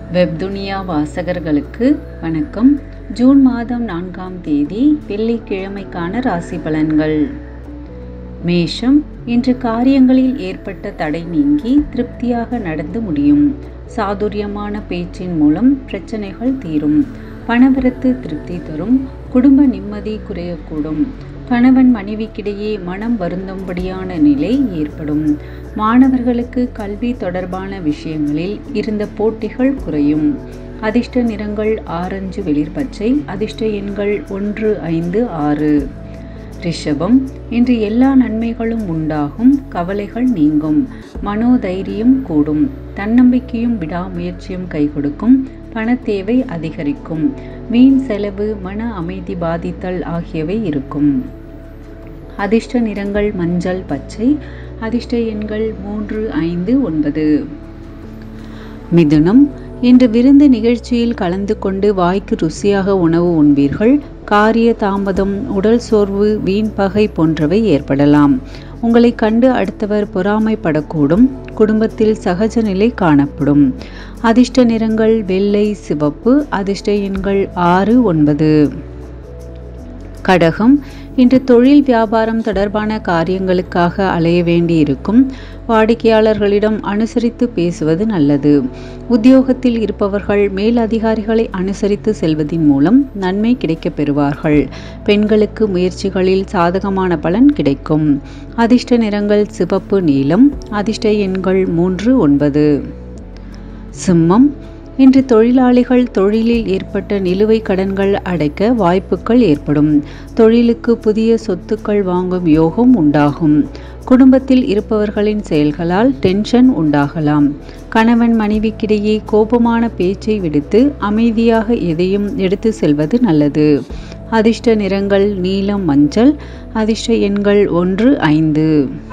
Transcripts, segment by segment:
வெப்துனியா வாசகர்களுக்கு வணக்கம் ஜூன் மாதம் நான்காம் தேதி வெள்ளிக்கிழமைக்கான ராசி பலன்கள் மேஷம் இன்று காரியங்களில் ஏற்பட்ட தடை நீங்கி திருப்தியாக நடந்து முடியும் சாதுரியமான பேச்சின் மூலம் பிரச்சனைகள் தீரும் பணவரத்து திருப்தி தரும் குடும்ப நிம்மதி குறையக்கூடும் கணவன் மனைவிக்கிடையே மனம் வருந்தும்படியான நிலை ஏற்படும் மாணவர்களுக்கு கல்வி தொடர்பான விஷயங்களில் இருந்த போட்டிகள் குறையும் அதிர்ஷ்ட நிறங்கள் ஆரஞ்சு வெளிர் பச்சை அதிர்ஷ்ட எண்கள் ஒன்று ஐந்து ஆறு ரிஷபம் இன்று எல்லா நன்மைகளும் உண்டாகும் கவலைகள் நீங்கும் மனோதைரியம் கூடும் தன்னம்பிக்கையும் விடாமுயற்சியும் கை கொடுக்கும் பணத்தேவை அதிகரிக்கும் வீண் செலவு மன அமைதி பாதித்தல் ஆகியவை இருக்கும் அதிர்ஷ்ட நிறங்கள் மஞ்சள் பச்சை அதிர்ஷ்ட எண்கள் மூன்று ஐந்து ஒன்பது மிதுனம் இன்று விருந்து நிகழ்ச்சியில் கலந்து கொண்டு வாய்க்கு ருசியாக உணவு உண்பீர்கள் காரிய தாமதம் உடல் சோர்வு வீண் பகை போன்றவை ஏற்படலாம் உங்களை கண்டு அடுத்தவர் பொறாமைப்படக்கூடும் குடும்பத்தில் சகஜ நிலை காணப்படும் அதிர்ஷ்ட நிறங்கள் வெள்ளை சிவப்பு அதிர்ஷ்ட எண்கள் ஆறு ஒன்பது கடகம் இன்று தொழில் வியாபாரம் தொடர்பான காரியங்களுக்காக அலைய வேண்டியிருக்கும் வாடிக்கையாளர்களிடம் அனுசரித்து பேசுவது நல்லது உத்தியோகத்தில் இருப்பவர்கள் மேல் அதிகாரிகளை அனுசரித்து செல்வதின் மூலம் நன்மை கிடைக்கப் பெறுவார்கள் பெண்களுக்கு முயற்சிகளில் சாதகமான பலன் கிடைக்கும் அதிர்ஷ்ட நிறங்கள் சிவப்பு நீலம் அதிர்ஷ்ட எண்கள் மூன்று ஒன்பது சிம்மம் இன்று தொழிலாளிகள் தொழிலில் ஏற்பட்ட நிலுவை கடன்கள் அடைக்க வாய்ப்புகள் ஏற்படும் தொழிலுக்கு புதிய சொத்துக்கள் வாங்கும் யோகம் உண்டாகும் குடும்பத்தில் இருப்பவர்களின் செயல்களால் டென்ஷன் உண்டாகலாம் கணவன் மனைவிக்கிடையே கோபமான பேச்சை விடுத்து அமைதியாக எதையும் எடுத்து செல்வது நல்லது அதிர்ஷ்ட நிறங்கள் நீலம் மஞ்சள் அதிர்ஷ்ட எண்கள் ஒன்று ஐந்து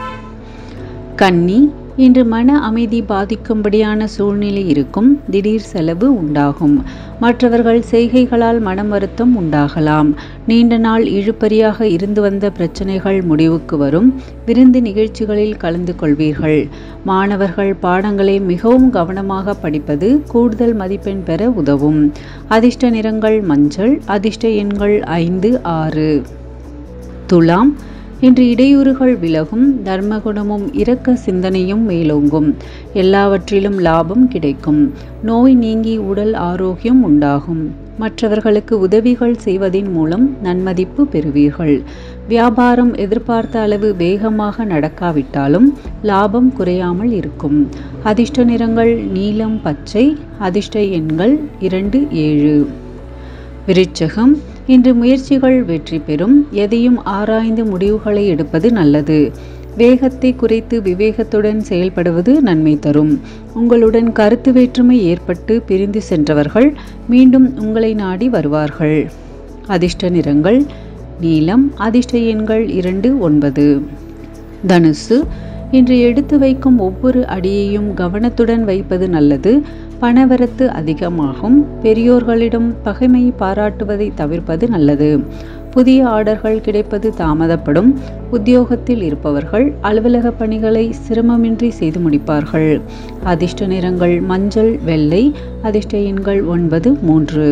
கன்னி இன்று மன அமைதி பாதிக்கும்படியான சூழ்நிலை இருக்கும் திடீர் செலவு உண்டாகும் மற்றவர்கள் செய்கைகளால் மனம் வருத்தம் உண்டாகலாம் நீண்ட நாள் இழுபறியாக இருந்து வந்த பிரச்சனைகள் முடிவுக்கு வரும் விருந்து நிகழ்ச்சிகளில் கலந்து கொள்வீர்கள் மாணவர்கள் பாடங்களை மிகவும் கவனமாக படிப்பது கூடுதல் மதிப்பெண் பெற உதவும் அதிர்ஷ்ட நிறங்கள் மஞ்சள் அதிர்ஷ்ட எண்கள் ஐந்து ஆறு துலாம் இன்று இடையூறுகள் விலகும் தர்மகுணமும் இரக்க சிந்தனையும் மேலோங்கும் எல்லாவற்றிலும் லாபம் கிடைக்கும் நோய் நீங்கி உடல் ஆரோக்கியம் உண்டாகும் மற்றவர்களுக்கு உதவிகள் செய்வதின் மூலம் நன்மதிப்பு பெறுவீர்கள் வியாபாரம் எதிர்பார்த்த அளவு வேகமாக நடக்காவிட்டாலும் லாபம் குறையாமல் இருக்கும் அதிர்ஷ்ட நிறங்கள் நீலம் பச்சை அதிர்ஷ்ட எண்கள் இரண்டு ஏழு விருச்சகம் இன்று முயற்சிகள் வெற்றி பெறும் எதையும் ஆராய்ந்து முடிவுகளை எடுப்பது நல்லது வேகத்தை குறைத்து விவேகத்துடன் செயல்படுவது நன்மை தரும் உங்களுடன் கருத்து வேற்றுமை ஏற்பட்டு பிரிந்து சென்றவர்கள் மீண்டும் உங்களை நாடி வருவார்கள் அதிர்ஷ்ட நிறங்கள் நீலம் அதிர்ஷ்ட எண்கள் இரண்டு ஒன்பது தனுசு இன்று எடுத்து வைக்கும் ஒவ்வொரு அடியையும் கவனத்துடன் வைப்பது நல்லது பணவரத்து அதிகமாகும் பெரியோர்களிடம் பகைமை பாராட்டுவதை தவிர்ப்பது நல்லது புதிய ஆர்டர்கள் கிடைப்பது தாமதப்படும் உத்தியோகத்தில் இருப்பவர்கள் அலுவலக பணிகளை சிரமமின்றி செய்து முடிப்பார்கள் அதிர்ஷ்ட நிறங்கள் மஞ்சள் வெள்ளை அதிர்ஷ்ட எண்கள் ஒன்பது மூன்று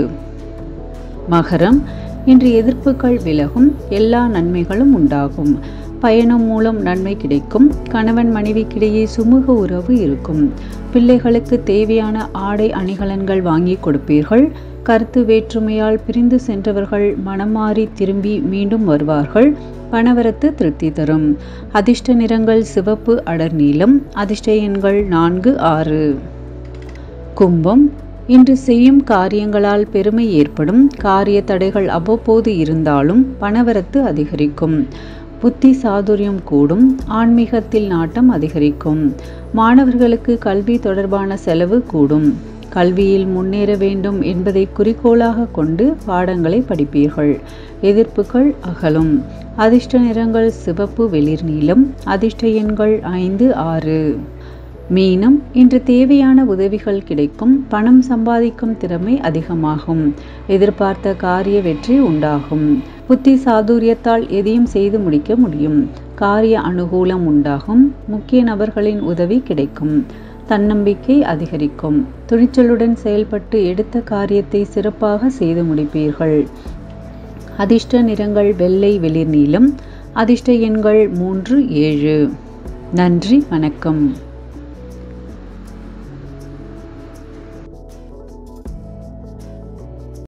மகரம் இன்று எதிர்ப்புகள் விலகும் எல்லா நன்மைகளும் உண்டாகும் பயணம் மூலம் நன்மை கிடைக்கும் கணவன் மனைவிக்கிடையே சுமூக உறவு இருக்கும் பிள்ளைகளுக்கு தேவையான ஆடை அணிகலன்கள் வாங்கி கொடுப்பீர்கள் கருத்து வேற்றுமையால் பிரிந்து சென்றவர்கள் மனமாறி திரும்பி மீண்டும் வருவார்கள் பணவரத்து திருப்தி தரும் அதிர்ஷ்ட நிறங்கள் சிவப்பு அடர் நீலம் அதிர்ஷ்ட எண்கள் நான்கு ஆறு கும்பம் இன்று செய்யும் காரியங்களால் பெருமை ஏற்படும் காரிய தடைகள் அவ்வப்போது இருந்தாலும் பணவரத்து அதிகரிக்கும் புத்தி சாதுரியம் கூடும் ஆன்மீகத்தில் நாட்டம் அதிகரிக்கும் மாணவர்களுக்கு கல்வி தொடர்பான செலவு கூடும் கல்வியில் முன்னேற வேண்டும் என்பதை குறிக்கோளாக கொண்டு பாடங்களை படிப்பீர்கள் எதிர்ப்புகள் அகலும் அதிர்ஷ்ட நிறங்கள் சிவப்பு வெளிர் நீலம் அதிர்ஷ்ட எண்கள் ஐந்து ஆறு மீனம் இன்று தேவையான உதவிகள் கிடைக்கும் பணம் சம்பாதிக்கும் திறமை அதிகமாகும் எதிர்பார்த்த காரிய வெற்றி உண்டாகும் புத்தி சாதுரியத்தால் எதையும் செய்து முடிக்க முடியும் காரிய அனுகூலம் உண்டாகும் முக்கிய நபர்களின் உதவி கிடைக்கும் தன்னம்பிக்கை அதிகரிக்கும் துணிச்சலுடன் செயல்பட்டு எடுத்த காரியத்தை சிறப்பாக செய்து முடிப்பீர்கள் அதிர்ஷ்ட நிறங்கள் வெள்ளை வெளிர் நீலம் அதிர்ஷ்ட எண்கள் மூன்று ஏழு நன்றி வணக்கம்